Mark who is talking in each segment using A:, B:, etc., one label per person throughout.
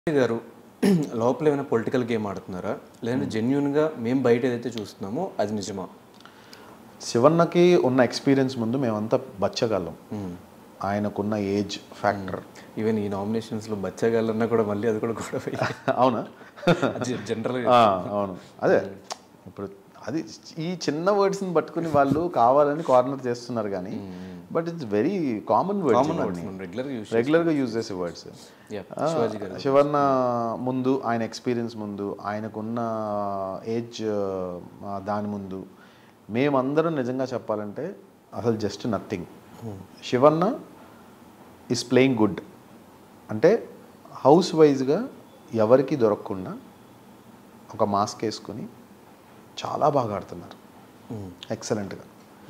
A: గారు లోపల ఏమైనా పొలిటికల్ గేమ్ ఆడుతున్నారా లేదంటే జెన్యున్గా మేము బయట ఏదైతే చూస్తున్నామో అది నిజమా
B: శివన్నకి ఉన్న ఎక్స్పీరియన్స్ ముందు మేమంతా బచ్చగాళ్ళం ఆయనకున్న ఏజ్ ఫ్యాక్టర్
A: ఈవెన్ ఈ నామినేషన్స్లో బచ్చగాళ్ళన్నా కూడా మళ్ళీ అది కూడా గొడవ
B: అవునా
A: జనరల్
B: ఆ, అవును అదే ఇప్పుడు అది ఈ చిన్న వర్డ్స్ని పట్టుకుని వాళ్ళు కావాలని కార్నర్ చేస్తున్నారు కానీ but it's very common words
A: రెగ్యులర్గా యూస్
B: రెగ్యులర్గా యూజ్ చేసే వర్డ్స్
A: యా శివాజీ గారు
B: శివన్న ముందు ఆయన ఎక్స్పీరియన్స్ ముందు ఆయనకున్న ఏజ్ దాని ముందు మేమందరం నిజంగా చెప్పాలంటే అసలు just nothing Shivanna is playing good అంటే హౌస్ వైజ్గా ఎవరికి దొరకకుండా ఒక మాస్క్ వేసుకొని చాలా బాగా ఆడుతున్నారు ఎక్సలెంట్గా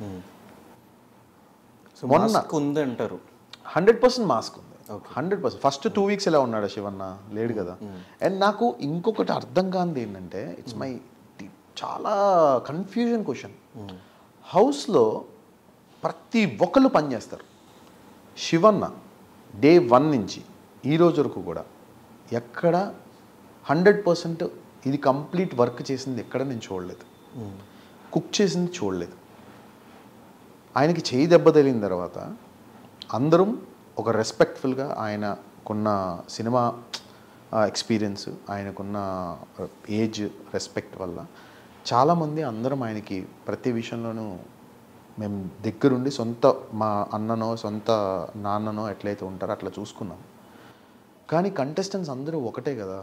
A: సో మాస్క్ ఉంది అంటారు
B: హండ్రెడ్ పర్సెంట్ మాస్క్ ఉంది hundred percent first two weeks ఎలా ఉన్నాడు శివన్న లేడు కదా అండ్ నాకు ఇంకొకటి అర్థం కానిది ఏంటంటే ఇట్స్ మై చాలా కన్ఫ్యూజన్ క్వశ్చన్ హౌస్లో ప్రతి ఒక్కళ్ళు పనిచేస్తారు శివన్న డే వన్ నుంచి ఈ రోజు వరకు కూడా ఎక్కడ హండ్రెడ్ పర్సెంట్ ఇది కంప్లీట్ వర్క్ చేసింది ఎక్కడ నేను చూడలేదు కుక్ చేసింది చూడలేదు ఆయనకి చేయి దెబ్బ తగిలిన తర్వాత అందరం ఒక రెస్పెక్ట్ఫుల్గా ఆయనకున్న సినిమా ఎక్స్పీరియన్స్ ఆయనకున్న ఏజ్ రెస్పెక్ట్ వల్ల చాలామంది అందరం ఆయనకి ప్రతి విషయంలోనూ మేము దగ్గరుండి సొంత మా అన్ననో సొంత నాన్ననో ఎట్లయితే ఉంటారో అట్లా చూసుకున్నాం కానీ కంటెస్టెంట్స్ అందరూ ఒకటే కదా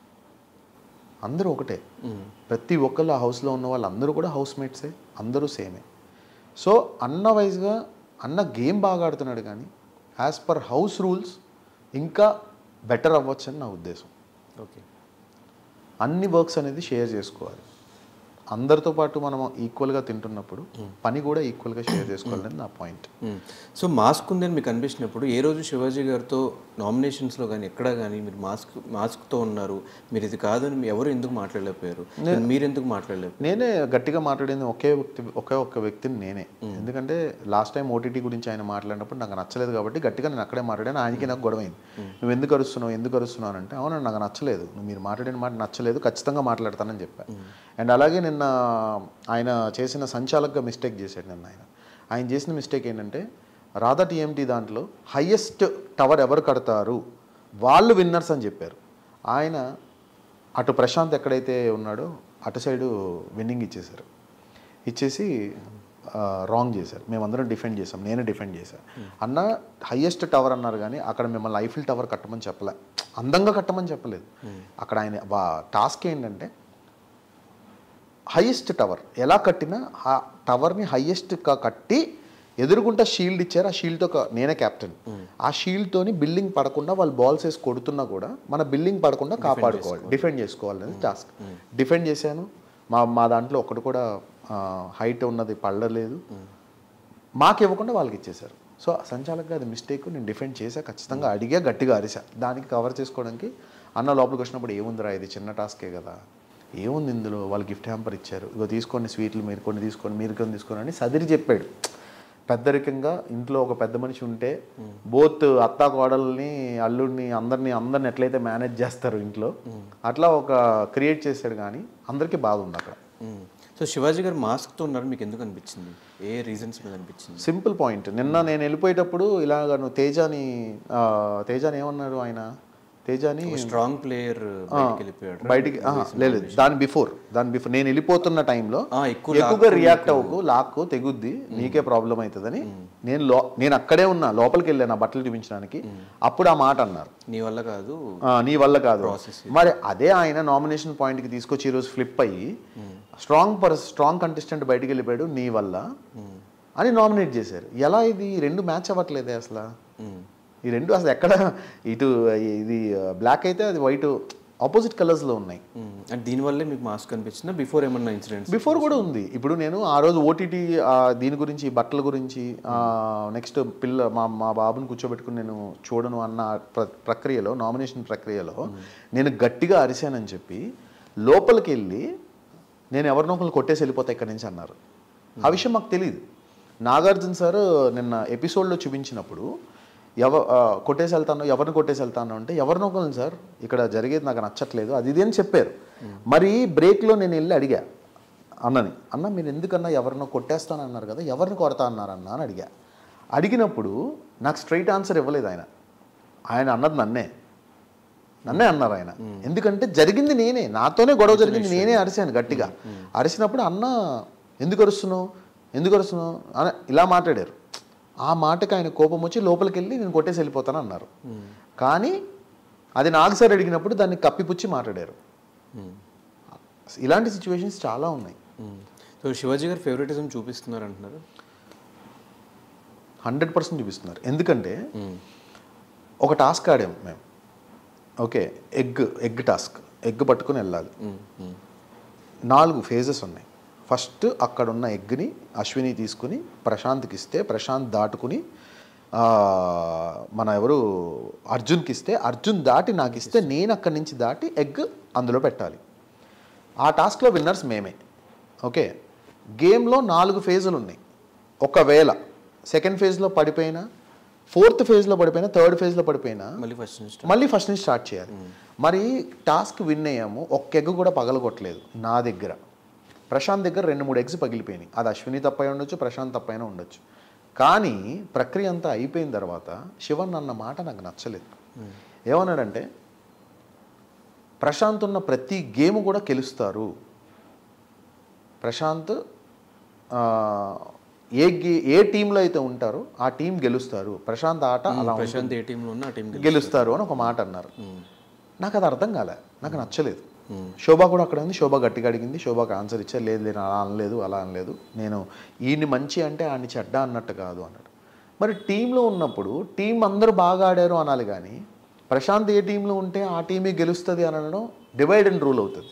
B: అందరూ ఒకటే ప్రతి ఒక్కళ్ళు ఆ హౌస్లో ఉన్న వాళ్ళందరూ కూడా హౌస్ మేట్సే అందరూ సేమే సో అన్న వైజ్గా అన్న గేమ్ బాగా ఆడుతున్నాడు కానీ యాజ్ పర్ హౌస్ రూల్స్ ఇంకా బెటర్ అవ్వచ్చని నా ఉద్దేశం
A: ఓకే
B: అన్ని వర్క్స్ అనేది షేర్ చేసుకోవాలి అందరితో పాటు మనం ఈక్వల్గా తింటున్నప్పుడు పని కూడా ఈక్వల్గా షేర్ చేసుకోవాలని నా పాయింట్
A: సో మాస్క్ ఉందని మీకు అనిపించినప్పుడు ఏ రోజు శివాజీ గారితో నామినేషన్స్లో కానీ ఎక్కడ కానీ మీరు మాస్క్ మాస్క్తో ఉన్నారు మీరు ఇది కాదని మీ- ఎవరు ఎందుకు మాట్లాడలేకపోయారు మీరు ఎందుకు మాట్లాడలేకపోయారు
B: నేనే గట్టిగా మాట్లాడింది ఒకే వ్యక్తి ఒకే ఒక్క వ్యక్తిని నేనే ఎందుకంటే లాస్ట్ టైం ఓటీటీ గురించి ఆయన మాట్లాడినప్పుడు నాకు నచ్చలేదు కాబట్టి గట్టిగా నేను అక్కడే మాట్లాడాను ఆయనకి నాకు గొడవ అయింది నువ్వు ఎందుకు అరుస్తున్నావు ఎందుకు అరుస్తున్నావు అంటే అవునండి నాకు నచ్చలేదు నువ్వు మీరు మాట్లాడిన మాట నచ్చలేదు ఖచ్చితంగా మాట్లాడతానని చెప్పాను అండ్ అలాగే నిన్న ఆయన చేసిన సంచాలకుగా మిస్టేక్ చేశాడు నిన్న ఆయన ఆయన చేసిన మిస్టేక్ ఏంటంటే రాధా టీఎంటీ దాంట్లో హయ్యెస్ట్ టవర్ ఎవరు కడతారు వాళ్ళు విన్నర్స్ అని చెప్పారు ఆయన అటు ప్రశాంత్ ఎక్కడైతే ఉన్నాడో అటు సైడు విన్నింగ్ ఇచ్చేశారు ఇచ్చేసి రాంగ్ చేశారు మేమందరం డిఫెండ్ చేసాం నేనే డిఫెండ్ చేశాను అన్న హయ్యెస్ట్ టవర్ అన్నారు కానీ అక్కడ మిమ్మల్ని ఐఫిల్ టవర్ కట్టమని చెప్పలే అందంగా కట్టమని చెప్పలేదు అక్కడ ఆయన టాస్క్ ఏంటంటే హైయెస్ట్ టవర్ ఎలా కట్టినా ఆ టవర్ని హైయెస్ట్ కట్టి ఎదురుగుంటా షీల్డ్ ఇచ్చారు ఆ షీల్డ్తో నేనే కెప్టెన్ ఆ షీల్డ్తోని బిల్డింగ్ పడకుండా వాళ్ళు బాల్స్ వేసి కొడుతున్నా కూడా మన బిల్డింగ్ పడకుండా కాపాడుకోవాలి డిఫెండ్ చేసుకోవాలి అనేది టాస్క్ డిఫెండ్ చేశాను మా మా దాంట్లో ఒకటి కూడా హైట్ ఉన్నది పడలేదు మాకు ఇవ్వకుండా వాళ్ళకి ఇచ్చేశారు సో సంచాలకుగా అది మిస్టేక్ నేను డిఫెండ్ చేశా ఖచ్చితంగా అడిగా గట్టిగా అరిసా దానికి కవర్ చేసుకోవడానికి అన్న లోపలికి వచ్చినప్పుడు ఏముందిరా ఇది చిన్న టాస్కే కదా ఏముంది ఇందులో వాళ్ళు గిఫ్ట్ హ్యాంపర్ ఇచ్చారు ఇగో తీసుకోండి స్వీట్లు మీరు కొన్ని తీసుకోండి మీరు కొన్ని తీసుకోండి అని సదిరి చెప్పాడు పెద్దరికంగా ఇంట్లో ఒక పెద్ద మనిషి ఉంటే బోత్ అత్తా కోడల్ని అల్లుడిని అందరిని అందరిని ఎట్లయితే మేనేజ్ చేస్తారు ఇంట్లో అట్లా ఒక క్రియేట్ చేశాడు కానీ అందరికీ బాగుంది అక్కడ
A: సో శివాజీ గారు మాస్క్తో ఉన్నారు మీకు ఎందుకు అనిపించింది ఏ రీజన్స్ మీద అనిపించింది
B: సింపుల్ పాయింట్ నిన్న నేను వెళ్ళిపోయేటప్పుడు ఇలాగ నువ్వు తేజాని ఆ, తేజాని ఏమన్నారు ఆయన తేజాని
A: స్ట్రాంగ్ ప్లేయర్ బయటికి వెళ్ళిపోయాడు
B: బయటికి ఆహా, లేదు దాని బిఫోర్ దాని బిఫోర్ నేను వెళ్ళిపోతున్న టైంలో
A: ఆ, ఎక్కువ
B: ఎక్కువగా రియాక్ట్ అవ్వకు లాక్కు తెగుద్ది నీకే ప్రాబ్లం అవుతుందని నేను లో నేను అక్కడే ఉన్నా లోపలికి వెళ్ళాను ఆ బట్టలు చూపించడానికి అప్పుడు ఆ మాట అన్నారు
A: నీ వల్ల కాదు
B: ఆ, నీ వల్ల కాదు మరి అదే ఆయన నామినేషన్ పాయింట్కి తీసుకొచ్చి ఈరోజు ఫ్లిప్ అయ్యి స్ట్రాంగ్ పర్ స్ట్రాంగ్ కంటెస్టెంట్ బయటికి వెళ్ళిపోయాడు నీ వల్ల అని నామినేట్ చేశారు ఎలా ఇది ఈ రెండు మ్యాచ్ అవ్వట్లేదే అసలు
A: మ్మ్.
B: ఈ రెండు అసలు ఎక్కడ ఇటు ఇది బ్లాక్ అయితే అది వైట్ ఆపోజిట్ కలర్స్లో ఉన్నాయి
A: మ్మ్. అంటే దీనివల్లే మీకు మాస్క్ అనిపించిందా బిఫోర్ ఏమన్నా ఇన్సిడెంట్స్
B: బిఫోర్ కూడా ఉంది ఇప్పుడు నేను ఆ రోజు ఓటీటీ దీని గురించి బట్టల గురించి నెక్స్ట్ పిల్ల మా మా బాబుని కూర్చోబెట్టుకుని నేను చూడను అన్న ప్ర- ప్రక్రియలో నామినేషన్ ప్రక్రియలో నేను గట్టిగా అరిశానని చెప్పి లోపలికి వెళ్ళి నేను ఎవరినో ఒకరిని కొట్టేసి వెళ్ళిపోతా ఇక్కడి నుంచి అన్నారు ఆ విషయం మాకు తెలియదు నాగార్జున సార్ నిన్న ఎపిసోడ్లో చూపించినప్పుడు ఎవ ఆ, కొట్టేసి వెళ్తాను ఎవరిని కొట్టేసి వెళ్తాను అంటే ఎవరిని ఒకరిని సార్ ఇక్కడ జరిగేది నాకు నచ్చట్లేదు అది ఇది అని చెప్పారు మరి బ్రేక్లో నేను వెళ్ళి అడిగా అన్నని అన్న మీరు ఎందుకన్నా ఎవరినో కొట్టేస్తాను అన్నారు కదా ఎవరిని కొడతా అన్నారు అన్న అని అడిగా అడిగినప్పుడు నాకు స్ట్రైట్ ఆన్సర్ ఇవ్వలేదు ఆయన ఆయన అన్నది నన్నే నన్నే అన్నారు ఆయన ఎందుకంటే జరిగింది నేనే నాతోనే గొడవ జరిగింది నేనే అరిశాను గట్టిగా అరిసినప్పుడు అన్న ఎందుకు అరుస్తున్నావు ఎందుకు అరుస్తున్నావు అని ఇలా మాట్లాడారు ఆ మాటకి ఆయన కోపం వచ్చి లోపలికి వెళ్ళి నేను కొట్టేసి వెళ్ళిపోతాను అన్నారు కానీ అది నాకు సార్ అడిగినప్పుడు దాన్ని కప్పిపుచ్చి మాట్లాడారు ఇలాంటి సిచ్యువేషన్స్ చాలా ఉన్నాయి
A: సో శివాజీ గారు ఫేవరెటిజం చూపిస్తున్నారు అంటున్నారు
B: హండ్రెడ్ పర్సెంట్ చూపిస్తున్నారు ఎందుకంటే ఒక టాస్క్ ఆడాం మేము okay egg egg task egg పట్టుకుని వెళ్ళాలి నాలుగు ఫేజెస్ ఉన్నాయి ఫస్ట్ అక్కడ ఉన్న ఎగ్ని అశ్విని తీసుకుని ప్రశాంత్కి ఇస్తే ప్రశాంత్ దాటుకుని ఆ, మన ఎవరు అర్జున్కి ఇస్తే అర్జున్ దాటి నాకు ఇస్తే నేను అక్కడి నుంచి దాటి ఎగ్ అందులో పెట్టాలి ఆ టాస్క్లో విన్నర్స్ మేమే ఓకే గేమ్లో నాలుగు ఫేజులు ఉన్నాయి ఒకవేళ సెకండ్ ఫేజ్లో పడిపోయినా ఫోర్త్ ఫేజ్లో పడిపోయినా థర్డ్ ఫేజ్లో పడిపోయినా
A: మళ్ళీ ఫస్ట్ నుంచి
B: మళ్ళీ ఫస్ట్ నుంచి స్టార్ట్ చేయాలి మరి టాస్క్ విన్ అయ్యాము ఒక్క ఎగ్ కూడా పగలగొట్టలేదు నా దగ్గర ప్రశాంత్ దగ్గర రెండు మూడు ఎగ్స్ పగిలిపోయినాయి అది అశ్విని తప్పై ఉండొచ్చు ప్రశాంత్ తప్పైనా ఉండొచ్చు కానీ ప్రక్రియ అంతా అయిపోయిన తర్వాత శివన్ అన్న మాట నాకు నచ్చలేదు ఏమన్నాడంటే ప్రశాంత్ ఉన్న ప్రతి గేమ్ కూడా గెలుస్తారు ప్రశాంత్ ఆ, ఏ గే ఏ టీంలో అయితే ఉంటారో ఆ టీం గెలుస్తారు ప్రశాంత్ ఆట అలా
A: ప్రశాంత్ ఏ టీంలో ఉన్న ఆ టీం
B: గెలుస్తారు అని ఒక మాట అన్నారు నాకు అది అర్థం కాలే నాకు నచ్చలేదు శోభ కూడా అక్కడ ఉంది శోభ గట్టిగా అడిగింది శోభకి ఆన్సర్ ఇచ్చా లేదు లేదు అలా అనలేదు అలా అనలేదు నేను ఈయన్ని మంచి అంటే ఆడిని చెడ్డ అన్నట్టు కాదు అన్నాడు మరి టీంలో ఉన్నప్పుడు టీం అందరూ బాగా ఆడారు అనాలి కానీ ప్రశాంత్ ఏ టీంలో ఉంటే ఆ టీమే గెలుస్తుంది అని అనడం డివైడ్ అండ్ రూల్ అవుతుంది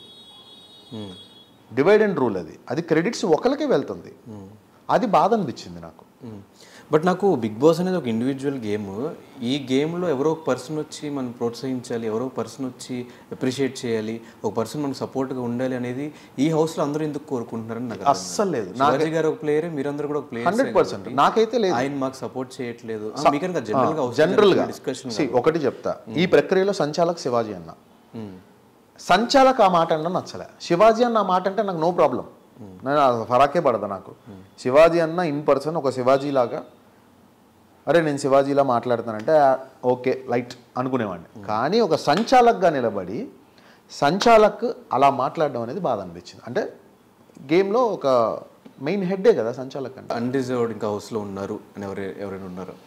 B: డివైడ్ అండ్ రూల్ అది అది క్రెడిట్స్ ఒకరికే వెళ్తుంది అది బాధ అనిపించింది నాకు
A: బట్ నాకు బిగ్ బాస్ అనేది ఒక ఇండివిజువల్ గేమ్ ఈ గేమ్లో ఎవరో ఒక పర్సన్ వచ్చి మనం ప్రోత్సహించాలి ఎవరో ఒక పర్సన్ వచ్చి అప్రిషియేట్ చేయాలి ఒక పర్సన్ మనకు సపోర్ట్గా ఉండాలి అనేది ఈ హౌస్లో అందరూ ఎందుకు కోరుకుంటున్నారని నాకు అర్థం కాదు.
B: అస్సలు లేదు
A: శివాజీ గారు ఒక ప్లేయర్ మీరందరూ కూడా ఒక ప్లేయర్
B: హండ్రెడ్ పర్సెంట్ నాకైతే లేదు
A: ఆయన మాకు సపోర్ట్ చేయట్లేదు ఆ, మీకనుక జనరల్ గా
B: జనరల్ గా
A: డిస్కషన్
B: See, ఒకటి చెప్తా ఈ ప్రక్రియలో సంచాలక్ శివాజీ అన్న సంచాలక్ ఆ మాట అన్న నచ్చలే శివాజీ అన్న ఆ మాట అంటే నాకు నో ప్రాబ్లం నేను ఆ ఫరాకే పడదా నాకు శివాజీ అన్న ఇన్ పర్సన్ ఒక శివాజీ లాగా అరే నేను శివాజీలా మాట్లాడుతానంటే ఆ, ఓకే లైట్ అనుకునేవాడిని కానీ ఒక సంచాలక్గా నిలబడి సంచాలక్ అలా మాట్లాడడం అనేది బాధ అనిపించింది అంటే గేమ్లో ఒక మెయిన్ హెడ్డే కదా సంచాలక్ అంటే
A: అన్డిజర్వ్డ్ ఇంకా హౌస్లో ఉన్నారు అని ఎవరు ఎవరైనా ఉన్నారు